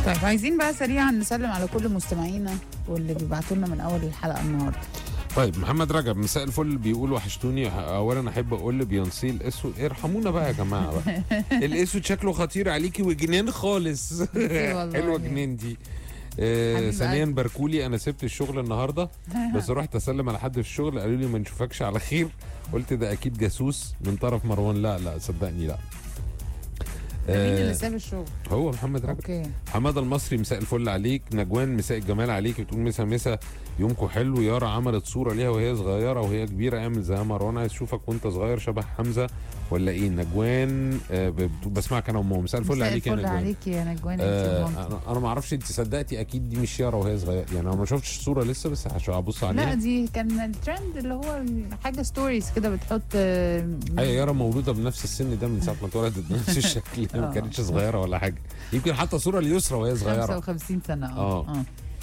طيب عايزين بقى سريعا نسلم على كل مستمعينا واللي بيبعتوا لنا من اول الحلقه النهارده طيب محمد رجب مساء الفل بيقول وحشتوني اولا احب اقول لبيونسي الاسود ارحمونا بقى يا جماعه بقى الاسود شكله خطير عليكي وجنان خالص والله حلوه عليك. جنان دي آه حبيب ثانيا قلبي. باركولي انا سبت الشغل النهارده بس رحت اسلم على حد في الشغل قالوا لي ما نشوفكش على خير قلت ده اكيد جاسوس من طرف مروان لا لا صدقني لا ده مين اللي آه ساب الشغل هو محمد رجب اوكي حماده المصري مساء الفل عليك نجوان مساء الجمال عليك بتقول مسا مسا يومكم حلو يارا عملت صوره ليها وهي صغيره وهي كبيره اعمل زي مروان عايز اشوفك وانت صغير شبه حمزه ولا ايه نجوان آه ب- بسمعك انا وماما مساء الفل مساء عليك يا الفل نجوان عليك يا نجوان آه انت انا انا ما اعرفش انت صدقتي اكيد دي مش يارا وهي صغيره يعني انا ما شفتش الصوره لسه بس هش- هبص لا عليها دي كان الترند اللي هو حاجه ستوريز كده بتحط آه، هي يارا مولوده بنفس السن ده من ساعه ما اتولدت بنفس الشكل ما آه. كانتش صغيره ولا حاجه يمكن حتى صوره ليسرى وهي صغيره 55 سنه آه. اه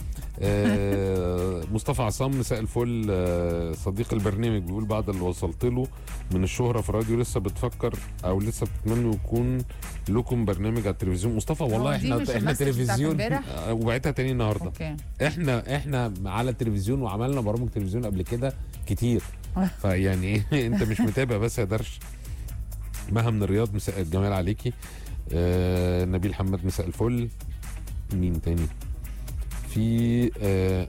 آه، مصطفى عصام مساء الفل آه، صديق البرنامج بيقول بعد اللي وصلت له من الشهره في الراديو لسه بتفكر او لسه بتتمنوا يكون لكم برنامج على التلفزيون مصطفى والله هو دي احنا مش احنا المسج بتاعت تلفزيون امبارح؟ آه، وبعتها تاني النهارده اوكي احنا احنا على التلفزيون وعملنا برامج تلفزيون قبل كده كتير فيعني ايه انت مش متابع بس يا درش مها من الرياض مساء الجمال عليكي آه نبيل حماد مساء الفل مين تاني في آه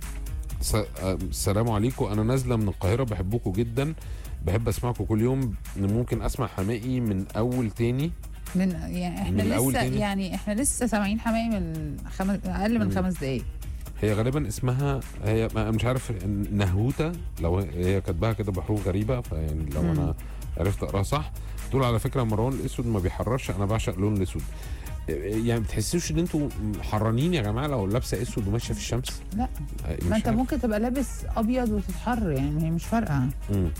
س- آه، السلام عليكم انا نازله من القاهره بحبكم جدا بحب اسمعكم كل يوم ممكن اسمع حمائي من اول تاني من يعني احنا من الأول لسه تاني؟ يعني احنا لسه سامعين حماقي من خمس اقل من مم. خمس دقايق هي غالبا اسمها هي ما- مش عارف نهوته لو هي- هي كاتباها كده بحروف غريبه فيعني لو مم. انا عرفت اقراها صح تقول على فكره مروان الاسود ما بيحررش انا بعشق اللون الاسود يعني بتحسوش ان انتوا حرانين يا جماعه لو لابسه اسود وماشيه في الشمس لا مش ما انت عارف. ممكن تبقى لابس ابيض وتتحر يعني هي مش فارقه مم.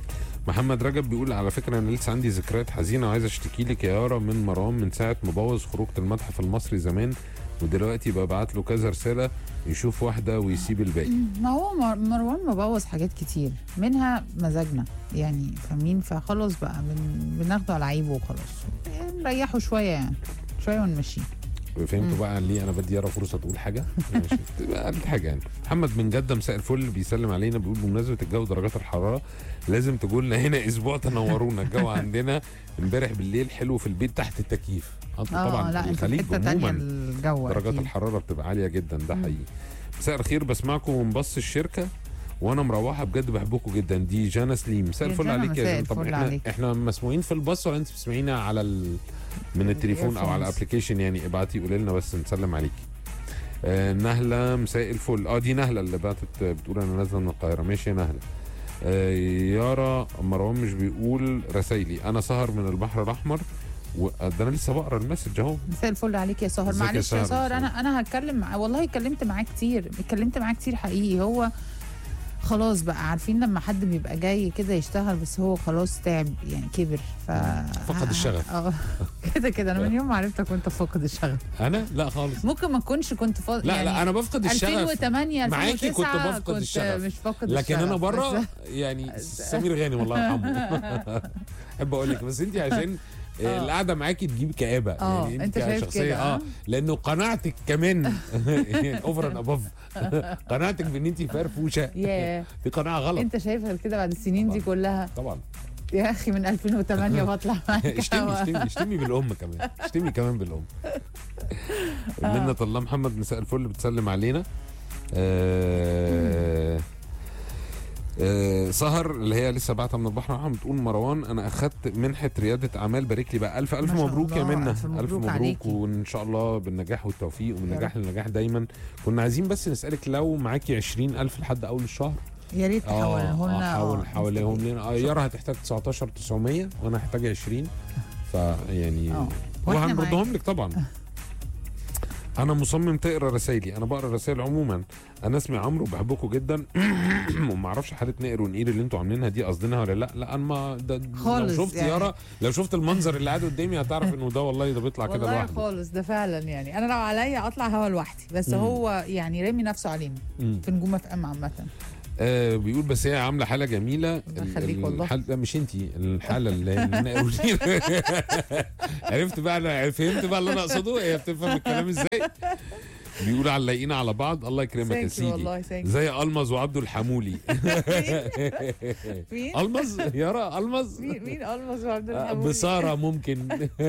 محمد رجب بيقول على فكره انا لسه عندي ذكريات حزينه وعايز اشتكي لك يا يارا من مروان من ساعه ما بوظ خروجه المتحف المصري زمان ودلوقتي ببعت له كذا رساله يشوف واحده ويسيب الباقي ما هو مر- مروان مبوظ حاجات كتير منها مزاجنا يعني فاهمين فخلاص بقى بن... بناخده على عيبه وخلاص نريحه شويه يعني شويه ونمشيه فهمتوا بقى ليه انا بدي يارا فرصه تقول حاجه ماشي تبقى قالت حاجه يعني محمد من جده مساء الفل بيسلم علينا بيقول بمناسبه الجو درجات الحراره لازم تقول لنا هنا اسبوع تنورونا الجو عندنا امبارح بالليل حلو في البيت تحت التكييف انتوا اه طبعا لا في انت في الخليج حته تانية عموما الجو درجات أكيد. الحراره بتبقى عاليه جدا ده مم. حقيقي مساء الخير بسمعكم من باص الشركه وانا مروحه بجد بحبكم جدا دي جانا سليم مساء يا الفل جانا، عليك يا مساء جانا طب الفل احنا عليك. احنا مسموعين في الباص ولا انت بتسمعينا على ال... من التليفون او على الإيرفونز. الابلكيشن يعني ابعتي قولي لنا بس نسلم عليكي آه نهله مساء الفل اه دي نهله اللي بعتت بتقول انا نازله من القاهره ماشي يا نهله آه يارا مروان مش بيقول رسايلي انا سهر من البحر الاحمر و- ده انا لسه بقرا المسج اهو مساء الفل عليك يا سهر ازيك يا معلش يا سهر؟ سهر انا انا هتكلم مع والله اتكلمت معاه كتير اتكلمت معاه كتير حقيقي هو خلاص بقى عارفين لما حد بيبقى جاي كده يشتغل بس هو خلاص تعب يعني كبر ف فقد الشغف. اه كده كده انا من يوم ما عرفتك وانت فاقد الشغف انا لا خالص ممكن ما تكونش كنت فاضي لا يعني لا انا بفقد الشغف 2008 معاكي كنت 2009 بفقد كنت الشغف. مش فاقد لكن الشغف انا بره بس- يعني سمير غانم الله يرحمه احب اقول لك بس انت عشان آه. القعده معاكي تجيب كآبه آه، يعني أنت شايف كشخصية، كده، اه آه. لانه قناعتك كمان اوفر اند اباف قناعتك بان انت فرفوشه ياه دي قناعه غلط انت شايفها كده بعد السنين دي كلها طبعا يا اخي من 2008 بطلع معاك اشتمي هوا. اشتمي اشتمي بالام كمان اشتمي كمان بالام منة الله محمد مساء الفل بتسلم علينا آه آه سهر اللي هي لسه بعتها من البحر الأحمر بتقول مروان انا اخدت منحه رياده اعمال بارك لي بقى الف الف ما شاء مبروك يا الله، منى ألف مبروك الف مبروك عليكي. وان شاء الله بالنجاح والتوفيق ومن يا نجاح لنجاح دايما كنا عايزين بس نسالك لو معاكي 20000 لحد اول الشهر يا ريت تحولهم لنا حاول حاولهم لنا آه، يارا هتحتاج 19 900 وانا هحتاج 20 فيعني آه. وإحنا وهنردهم معاك. لك طبعا انا مصمم تقرا رسايلي انا بقرا رسائل عموما انا اسمي عمرو وبحبكم جدا وما اعرفش حاله نقر ونقير اللي انتوا عاملينها دي قصدنا ولا لا لا انا ما ده خالص لو شفت يعني. يارا لو شفت المنظر اللي قاعد قدامي هتعرف انه ده والله ده بيطلع كده والله لوحده خالص ده فعلا يعني انا لو عليا اطلع هوا لوحدي بس مم. هو يعني رامي نفسه علينا مم. في نجوم اف ام عامه آه بيقول بس هي عامله حاله جميله الله ال- يخليك والله. الحالة لا مش انت الحاله اللي اللي- عرفت بقى انا فهمت بقى اللي انا اقصده هي بتفهم الكلام ازاي بيقول علقين على بعض الله يكرمك يا Thank you سيدي والله thank you. زي المز وعبده الحمولي مين؟ المز يارا المز مين مين المز وعبد آه، الحمولي؟ بسارة ممكن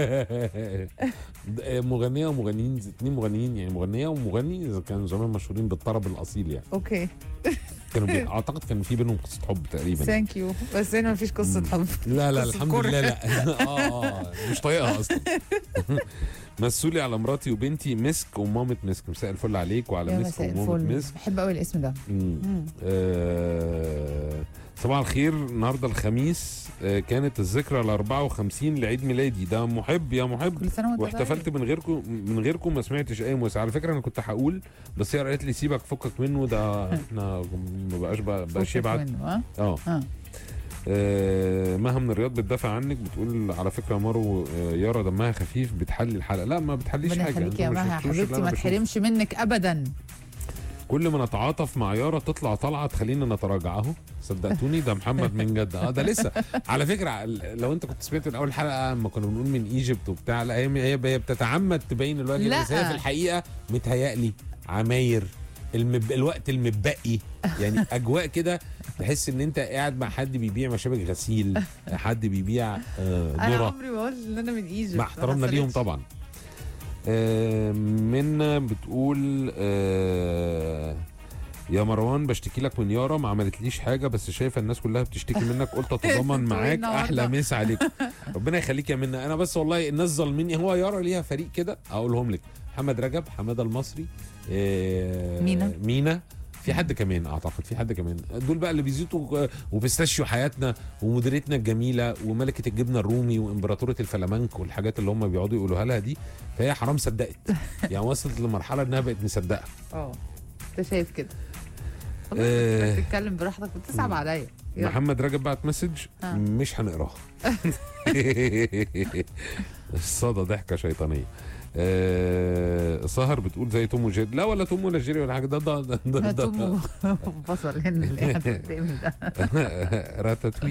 مغنية ومغنيين اتنين مغنيين يعني مغنية ومغني كانوا زمان مشهورين بالطرب الأصيل يعني اوكي كانوا بي... أعتقد كان في بينهم قصة حب تقريبا ثانك يو بس هنا مفيش قصه حب لا لا قصة الحمد كره. لله لا اه اه مش طايقها اصلا مسؤولي على مراتي وبنتي مسك ومامة مسك مساء الفل عليك وعلى يا مسك مساء ومامة الفل مسك بحب قوي الاسم ده مم. مم. آه، صباح الخير النهارده الخميس آه، كانت الذكرى ال 54 لعيد ميلادي ده محب يا محب كل سنه وانت واحتفلت من غيركم من غيركم ما سمعتش اي موسيقى على فكره انا كنت هقول بس هي قالت لي سيبك فكك منه ده احنا ما بقاش بقى بقاش فكك يبعت منه، ها؟ اه اه آه، مها من الرياض بتدافع عنك بتقول على فكره يا مارو آه، يارا دمها خفيف بتحلي الحلقه لا ما بتحليش ربنا حاجه يخليك انتوا يا ما مها شفتوش اللي حبيبتي أنا ما بشوفه. تحرمش منك ابدا كل ما نتعاطف مع يارا تطلع طلعه تخلينا نتراجع اهو صدقتوني ده محمد من جد اه ده لسه على فكره لو انت كنت سمعت من اول حلقه لما كنا بنقول من ايجيبت وبتاع لا هي هي هي بتتعمد تبين الوقت لا. بس هي في الحقيقه متهيألي عماير المب... الوقت المتبقي يعني اجواء كده تحس ان انت قاعد مع حد بيبيع مشابك غسيل حد بيبيع آه، انا ذره عمري ما قلت ان انا من ايجيبت مع احترامنا ليهم طبعا آه، منا بتقول آه، يا مروان بشتكي لك من يارا ما عملتليش حاجه بس شايفه الناس كلها بتشتكي منك قلت اتضامن انتوا معاك النهاردة. احلى مسا عليك ربنا يخليك يا منا انا بس والله الناس ظالميني هو يارا ليها فريق كده اقولهم لك محمد رجب حماده المصري آه، مينا. مينا في حد كمان اعتقد في حد كمان دول بقى اللي بيزيدوا وبيستشيو حياتنا ومديرتنا الجميله وملكه الجبنه الرومي وامبراطوره الفلامنك والحاجات اللي هم بيقعدوا يقولوها لها دي فهي حرام صدقت يعني وصلت لمرحله انها بقت مصدقه اه انت شايف كده خلاص آه. انت بتتكلم براحتك بتصعب عليا يلا. محمد رجب بعت مسج آه. مش هنقراها الصدى ضحكه شيطانيه آه سهر بتقول زي توم وجيري لا ولا توم ولا جيري ولا حاجه ده ده ده, ده, ده, توم بصل هنا اللي قاعد قدامي ده راتاتوي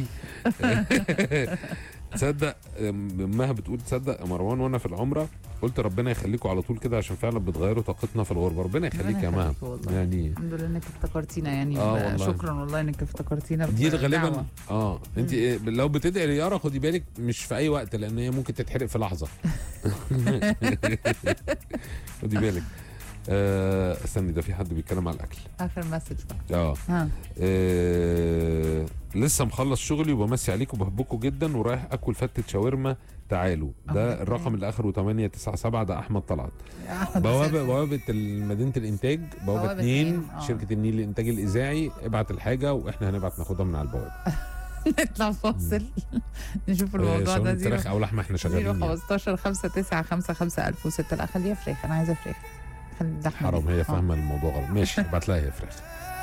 تصدق مها بتقول تصدق يا مروان وانا في العمره قلت ربنا يخليكم على طول كده عشان فعلا بتغيروا طاقتنا في الغربه ربنا يخليك يا ربنا مها يخليك والله. يعني الحمد لله انك افتكرتينا يعني آه بقى والله. شكرا والله انك افتكرتينا دي بدعوة. غالبا اه انت إيه، لو بتدعي ليارا خدي بالك مش في اي وقت لان هي ممكن تتحرق في لحظه خدي بالك آه، استني ده في حد بيتكلم على الاكل اخر مسج بقى اه ها آه، لسه مخلص شغلي وبمسي عليكم وبحبكم جدا ورايح اكل فتة شاورما تعالوا الله ده يكرمك. الرقم اللي اخره 897 ده احمد طلعت يا أحمد بوابه حسين. بوابه مدينه الانتاج بوابه بوابة 2 اتنين، آه. شركه النيل للانتاج الاذاعي ابعت الحاجه واحنا هنبعت ناخدها من على البوابه نطلع فاصل نشوف آه، الموضوع ده شاورما زيرو فراخ او لحمه احنا زيرو شغالين يعني. 15 5 9 5 5 1000 و6 لا خليها فراخ انا عايزه فراخ خلي اللحمه حرام دي. هي آه. فاهمه الموضوع غلط ماشي ابعت لها هي فراخ